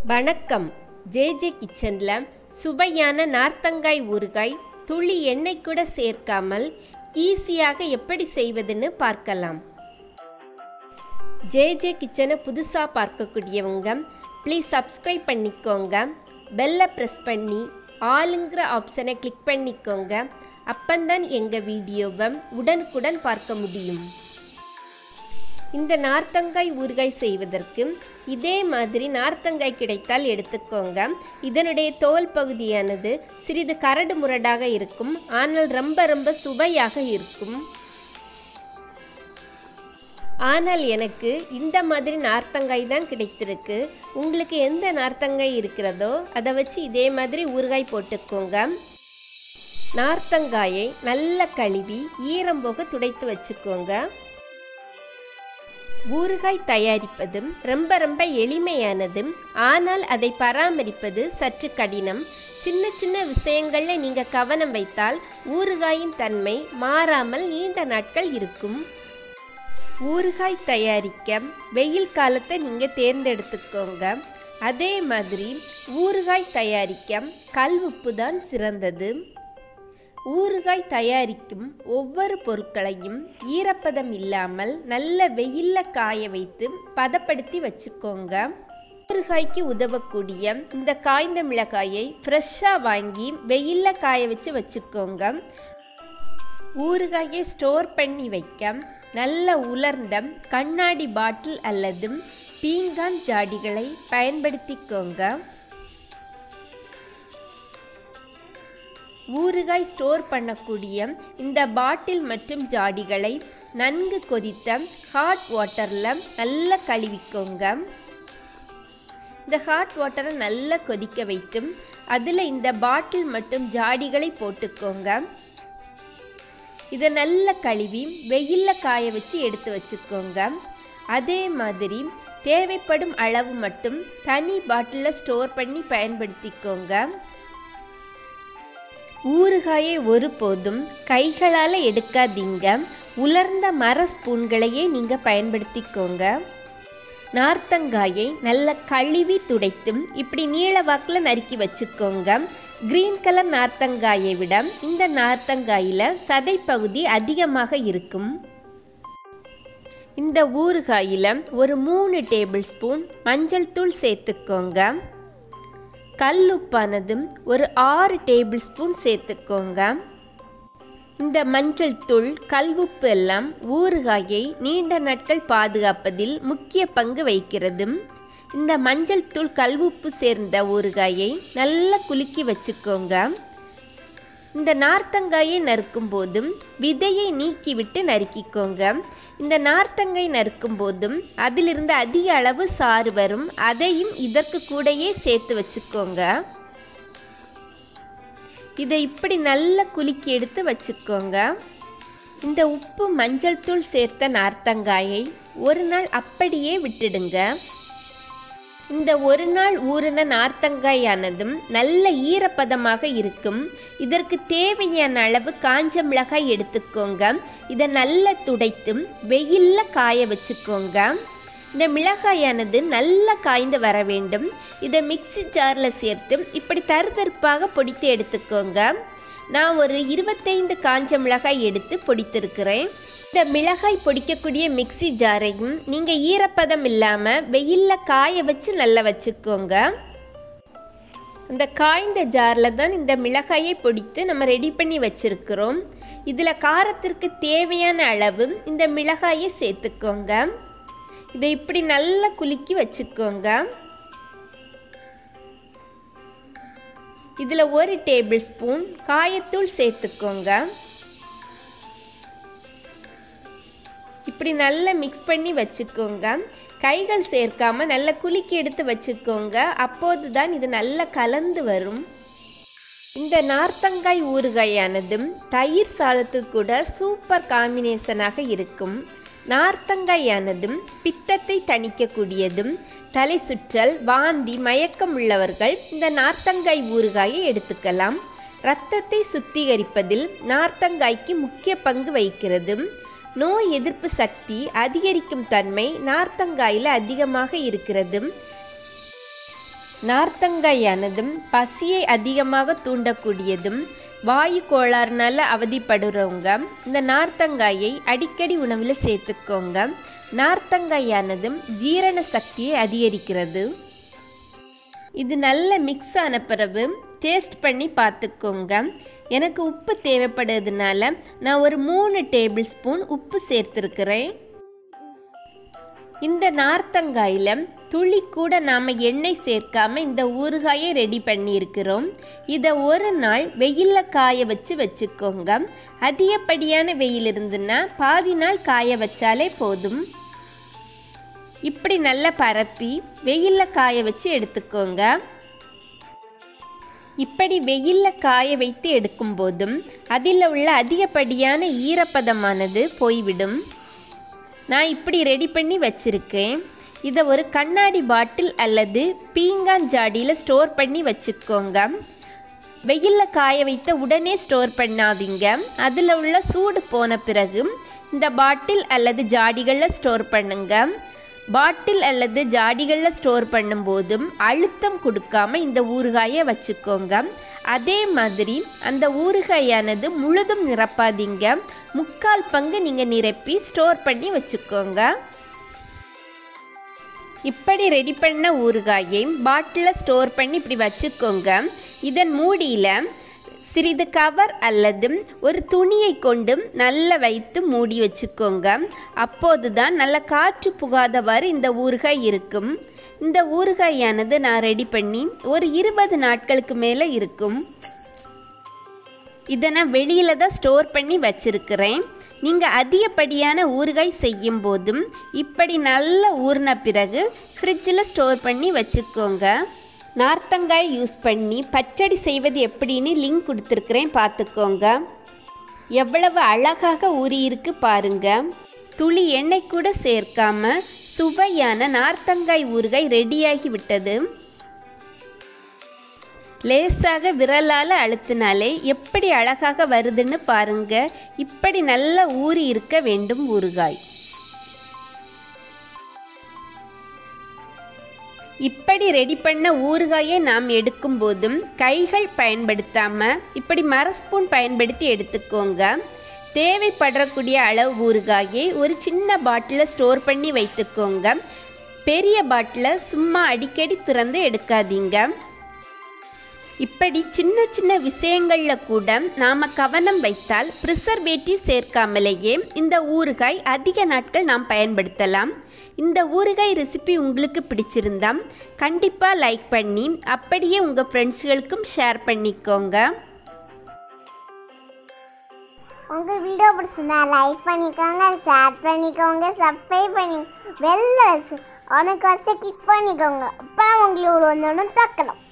வணக்கம் ஜேஜே கிச்சனில் சுவையான நார்த்தங்காய் ஊறுகாய் துளி எண்ணெய் கூட சேர்க்காமல் ஈஸியாக எப்படி செய்வதுன்னு பார்க்கலாம் ஜேஜே கிச்சனை புதுசாக பார்க்கக்கூடியவங்க ப்ளீஸ் சப்ஸ்கிரைப் பண்ணிக்கோங்க பெல்லை ப்ரெஸ் பண்ணி ஆளுங்கிற ஆப்ஷனை கிளிக் பண்ணிக்கோங்க அப்பந்தான் எங்கள் வீடியோவை உடனுக்குடன் பார்க்க முடியும் இந்த நார்த்தங்காய் ஊறுகாய் செய்வதற்கு இதே மாதிரி நார்த்தங்காய் கிடைத்தால் எடுத்துக்கோங்க இதனுடைய தோல் பகுதியானது சிறிது கரடு முரடாக இருக்கும் ஆனால் ரொம்ப ரொம்ப சுவையாக இருக்கும் ஆனால் எனக்கு இந்த மாதிரி நார்த்தங்காய் தான் கிடைத்திருக்கு உங்களுக்கு எந்த நார்த்தங்காய் இருக்கிறதோ அதை வச்சு இதே மாதிரி ஊறுகாய் போட்டுக்கோங்க நார்த்தங்காயை நல்ல கழுவி ஈரம் போக துடைத்து வச்சுக்கோங்க ஊறுகாய் தயாரிப்பதும் ரொம்ப ரொம்ப எளிமையானதும் ஆனால் அதை பராமரிப்பது சற்று கடினம் சின்ன சின்ன விஷயங்களில் நீங்கள் கவனம் வைத்தால் ஊறுகாயின் தன்மை மாறாமல் நீண்ட நாட்கள் இருக்கும் ஊறுகாய் தயாரிக்க வெயில் காலத்தை நீங்கள் தேர்ந்தெடுத்துக்கோங்க அதே மாதிரி ஊறுகாய் தயாரிக்க கல் உப்பு தான் சிறந்தது ஊறுகாய் தயாரிக்கும் ஒவ்வொரு பொருட்களையும் ஈரப்பதம் இல்லாமல் நல்ல வெயிலில் காய வைத்து பதப்படுத்தி வச்சுக்கோங்க ஊறுகாய்க்கு உதவக்கூடிய இந்த காய்ந்த மிளகாயை ஃப்ரெஷ்ஷாக வாங்கி வெயிலில் காய வச்சு வச்சுக்கோங்க ஊறுகாயை ஸ்டோர் பண்ணி வைக்க நல்ல உலர்ந்த கண்ணாடி பாட்டில் அல்லது பீங்கான் ஜாடிகளை பயன்படுத்திக்கோங்க ஊறுகாய் ஸ்டோர் பண்ணக்கூடிய இந்த பாட்டில் மற்றும் ஜாடிகளை நன்கு கொதித்த ஹாட் வாட்டரில் நல்லா கழுவிக்கோங்க இந்த ஹாட் வாட்டரை நல்லா கொதிக்க வைத்து அதில் இந்த பாட்டில் மற்றும் ஜாடிகளை போட்டுக்கோங்க இதை நல்லா கழுவி வெயிலில் காய வச்சு எடுத்து வச்சுக்கோங்க அதே மாதிரி தேவைப்படும் அளவு மட்டும் தனி பாட்டிலில் ஸ்டோர் பண்ணி பயன்படுத்திக்கோங்க ஊறுகாயை ஒருபோதும் கைகளால் எடுக்காதீங்க உலர்ந்த மர ஸ்பூன்களையே நீங்கள் பயன்படுத்திக்கோங்க நார்த்தங்காயை நல்லா கழுவி துடைத்தும் இப்படி நீள வாக்கில் நறுக்கி வச்சுக்கோங்க க்ரீன் கலர் நார்த்தங்காயை விட இந்த நார்த்தங்காயில் சதை பகுதி அதிகமாக இருக்கும் இந்த ஊறுகாயில் ஒரு மூணு டேபிள் ஸ்பூன் மஞ்சள் தூள் சேர்த்துக்கோங்க கல்லுப்பானதும் ஒரு ஆறு டேபிள் ஸ்பூன் சேர்த்துக்கோங்க இந்த மஞ்சள் தூள் கல்வுப்பு எல்லாம் ஊறுகாயை நீண்ட நாட்கள் பாதுகாப்பதில் முக்கிய பங்கு வைக்கிறது இந்த மஞ்சள் தூள் கல்வுப்பு சேர்ந்த ஊறுகாயை நல்லா குலுக்கி வச்சுக்கோங்க இந்த நார்த்தங்காயை நறுக்கும் போதும் விதையை நீக்கிவிட்டு நறுக்கிக்கோங்க இந்த நார்த்தங்காய் நறுக்கும் போதும் அதிலிருந்து அதிக அளவு சாறு வரும் அதையும் இதற்கு கூடயே சேர்த்து வச்சுக்கோங்க இதை இப்படி நல்லா குலுக்கி எடுத்து வச்சுக்கோங்க இந்த உப்பு மஞ்சள் தூள் சேர்த்த நார்த்தங்காயை ஒரு நாள் அப்படியே விட்டுடுங்க இந்த ஒரு நாள் ஊறின நார்த்தங்காயானதும் நல்ல ஈரப்பதமாக இருக்கும் இதற்கு தேவையான அளவு காஞ்ச மிளகாய் எடுத்துக்கோங்க இதை நல்லா துடைத்தும் வெயிலில் காய வச்சுக்கோங்க இந்த மிளகாயானது நல்லா காய்ந்து வர வேண்டும் இதை மிக்சி ஜாரில் சேர்த்து இப்படி தருதருப்பாக பொடித்து எடுத்துக்கோங்க நான் ஒரு இருபத்தைந்து காஞ்ச மிளகாய் எடுத்து பொடித்திருக்கிறேன் இந்த மிளகாய் பொடிக்கக்கூடிய மிக்சி ஜாரையும் நீங்கள் ஈரப்பதம் இல்லாமல் வெயிலில் காய வச்சு நல்லா வச்சுக்கோங்க அந்த காய்ந்த ஜாரில் தான் இந்த மிளகாயை பொடித்து நம்ம ரெடி பண்ணி வச்சுருக்கிறோம் இதில் காரத்திற்கு தேவையான அளவு இந்த மிளகாயை சேர்த்துக்கோங்க இதை இப்படி நல்லா குலுக்கி வச்சுக்கோங்க இதில் ஒரு டேபிள் ஸ்பூன் காயத்தூள் சேர்த்துக்கோங்க இப்படி நல்லா மிக்ஸ் பண்ணி வச்சுக்கோங்க கைகள் சேர்க்காம நல்லா குலுக்கி எடுத்து வச்சுக்கோங்க அப்போது தான் இது நல்லா கலந்து வரும் இந்த நார்த்தங்காய் ஊறுகாயானதும் தயிர் சாதத்துக்கு கூட சூப்பர் காம்பினேஷனாக இருக்கும் நார்த்தங்காயானதும் பித்தத்தை தணிக்கக்கூடியதும் தலை சுற்றல் வாந்தி மயக்கம் உள்ளவர்கள் இந்த நார்த்தங்காய் ஊறுகாயை எடுத்துக்கலாம் இரத்தத்தை சுத்திகரிப்பதில் நார்த்தங்காய்க்கு முக்கிய பங்கு வகிக்கிறது நோய் எதிர்ப்பு சக்தி அதிகரிக்கும் தன்மை நார்த்தங்காயில் அதிகமாக இருக்கிறது நார்த்தங்காயானதும் பசியை அதிகமாக தூண்டக்கூடியதும் வாயு கோளாறுனால அவதிப்படுறவங்க இந்த நார்த்தங்காயை அடிக்கடி உணவில் சேர்த்துக்கோங்க நார்த்தங்காயானதும் ஜீரண சக்தியை அதிகரிக்கிறது இது நல்ல மிக்ஸ் ஆன பிறகு டேஸ்ட் பண்ணி பார்த்துக்கோங்க எனக்கு உப்பு தேவைப்படுறதுனால நான் ஒரு மூணு டேபிள் ஸ்பூன் உப்பு சேர்த்துருக்கிறேன் இந்த நார்த்தங்காயில் துளி கூட நாம் எண்ணெய் சேர்க்காம இந்த ஊறுகாயை ரெடி பண்ணியிருக்கிறோம் இதை ஒரு நாள் வெயிலில் காய வச்சு வச்சுக்கோங்க அதிகப்படியான வெயில் இருந்துன்னா பாதி நாள் காய வச்சாலே போதும் இப்படி நல்லா பரப்பி வெயிலில் காய வச்சு எடுத்துக்கோங்க இப்படி வெயிலில் காய வைத்து எடுக்கும்போதும் அதில் உள்ள அதிகப்படியான ஈரப்பதமானது போய்விடும் நான் இப்படி ரெடி பண்ணி வச்சுருக்கேன் இதை ஒரு கண்ணாடி பாட்டில் அல்லது பீங்கான் ஜாடியில் ஸ்டோர் பண்ணி வச்சுக்கோங்க வெயிலில் காய வைத்த உடனே ஸ்டோர் பண்ணாதீங்க அதில் உள்ள சூடு போன பிறகு இந்த பாட்டில் அல்லது ஜாடிகளில் ஸ்டோர் பண்ணுங்க பாட்டில் அல்லது ஜாடிகளில் ஸ்டோர் பண்ணும்போதும் அழுத்தம் கொடுக்காம இந்த ஊறுகாயை வச்சுக்கோங்க அதே மாதிரி அந்த ஊறுகாயானது முழுதும் நிரப்பாதீங்க முக்கால் பங்கு நீங்கள் நிரப்பி ஸ்டோர் பண்ணி வச்சுக்கோங்க இப்படி ரெடி பண்ண ஊறுகாயை பாட்டிலில் ஸ்டோர் பண்ணி இப்படி வச்சுக்கோங்க இதன் மூடியில் சிறிது கவர் அல்லது ஒரு துணியை கொண்டு நல்லா வைத்து மூடி வச்சுக்கோங்க அப்போது தான் நல்ல காற்று புகாதவாறு இந்த ஊறுகாய் இருக்கும் இந்த ஊறுகாயானது நான் ரெடி பண்ணி ஒரு இருபது நாட்களுக்கு மேலே இருக்கும் இதை நான் வெளியில் தான் ஸ்டோர் பண்ணி வச்சுருக்கிறேன் நீங்கள் அதிகப்படியான ஊறுகாய் செய்யும் போதும் இப்படி நல்லா ஊறின பிறகு ஃப்ரிட்ஜில் ஸ்டோர் பண்ணி வச்சுக்கோங்க நார்த்தங்காய் யூஸ் பண்ணி பச்சடி செய்வது எப்படின்னு லிங்க் கொடுத்துருக்குறேன் பார்த்துக்கோங்க எவ்வளவு அழகாக ஊறியிருக்கு பாருங்க துளி எண்ணெய் கூட சேர்க்காம சுவையான நார்த்தங்காய் ஊறுகாய் ரெடியாகி விட்டது லேசாக விரலால் அழுத்தினாலே எப்படி அழகாக வருதுன்னு பாருங்க இப்படி நல்லா ஊறி இருக்க வேண்டும் ஊறுகாய் இப்படி ரெடி பண்ண ஊறுகாயை நாம் எடுக்கும் போதும் கைகள் பயன்படுத்தாமல் இப்படி மர ஸ்பூன் பயன்படுத்தி எடுத்துக்கோங்க தேவைப்படக்கூடிய அளவு ஊறுகாயை ஒரு சின்ன பாட்டிலில் ஸ்டோர் பண்ணி வைத்துக்கோங்க பெரிய பாட்டிலை சும்மா அடிக்கடி திறந்து எடுக்காதீங்க இப்படி சின்ன சின்ன விஷயங்களில் கூட நாம் கவனம் வைத்தால் ப்ரிசர்வேட்டிவ் சேர்க்காமலேயே இந்த ஊறுகாய் அதிக நாட்கள் நாம் பயன்படுத்தலாம் இந்த ஊறுகாய் ரெசிபி உங்களுக்கு பிடிச்சிருந்தா கண்டிப்பாக லைக் பண்ணி அப்படியே உங்கள் ஃப்ரெண்ட்ஸ்களுக்கும் ஷேர் பண்ணிக்கோங்க உங்கள் வீடியோ பிடிச்சிருந்தா லைக் பண்ணிக்கோங்க ஷேர் பண்ணிக்கோங்க சப்ஸ்கிரைப் பண்ணி வெளில உனக்கு வச்சு கிளிக் பண்ணிக்கோங்க அப்போ உங்களுக்கு ஒன்று ஒன்று பார்க்கலாம்